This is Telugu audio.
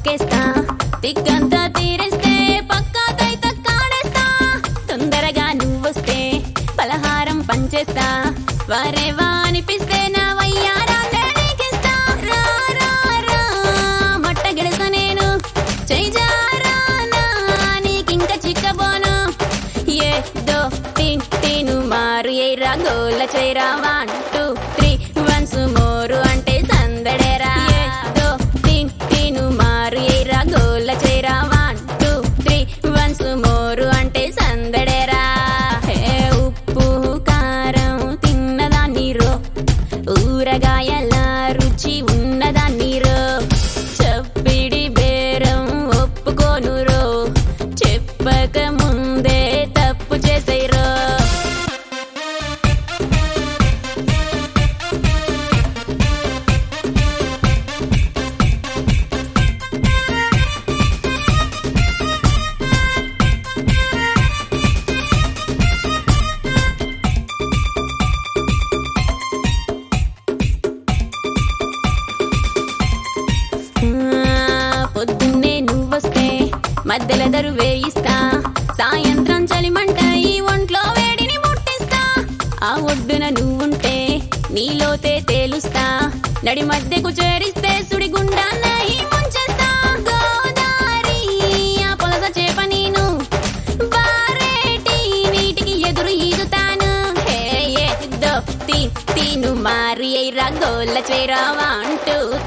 తొక్కేస్తా తిక్కంతా తీరేస్తే పక్కాకైతే కాడేస్తా తొందరగా నువ్వొస్తే పలహారం పంచేస్తా వరేవా అనిపిస్తే నా వయ్యారాన్నే నీకిస్తా. రా, రా, రా, మట్ట గిడస నేను చేజారా నా, నీకింక చిక్కబోను ఏ దో తీన్ తీను మారు ఏ రా గోల చేరా one two three once more అంటే సందడేరా ఏ దో తీన్ తీను మారు ఏ రా గోల చేరా one two three once more అంటే సందడేరా హే ఉప్పు కారం తిన్నదాన్ని రో ఊరగాయల రుచి ఉన్నదాన్ని రో చెప్పిడి బేరం ఒప్పుకోను రో చెప్పక ముందే తప్పు చేసేరో ఆ, పొద్దున్నే నువ్వొస్తే మధ్యల దరు వేయిస్తా సాయంత్రం చలిమంట ఈ ఒంట్లో వేడిని ముట్టిస్తా ఆ ఒడ్డున నువ్వుంటే నీలోతే తేలుస్తా నడి మధ్యకు చేరిస్తే సుడి గుండాన్న ఈ ముంచేస్తా గోదారి ఆ పొలస చేప నేను బారేటి నీటికి ఎదురు ఈదుతాను హే ఏ దో తీ తీను మారి ఎయిరా గోల చేరా వన్ టూ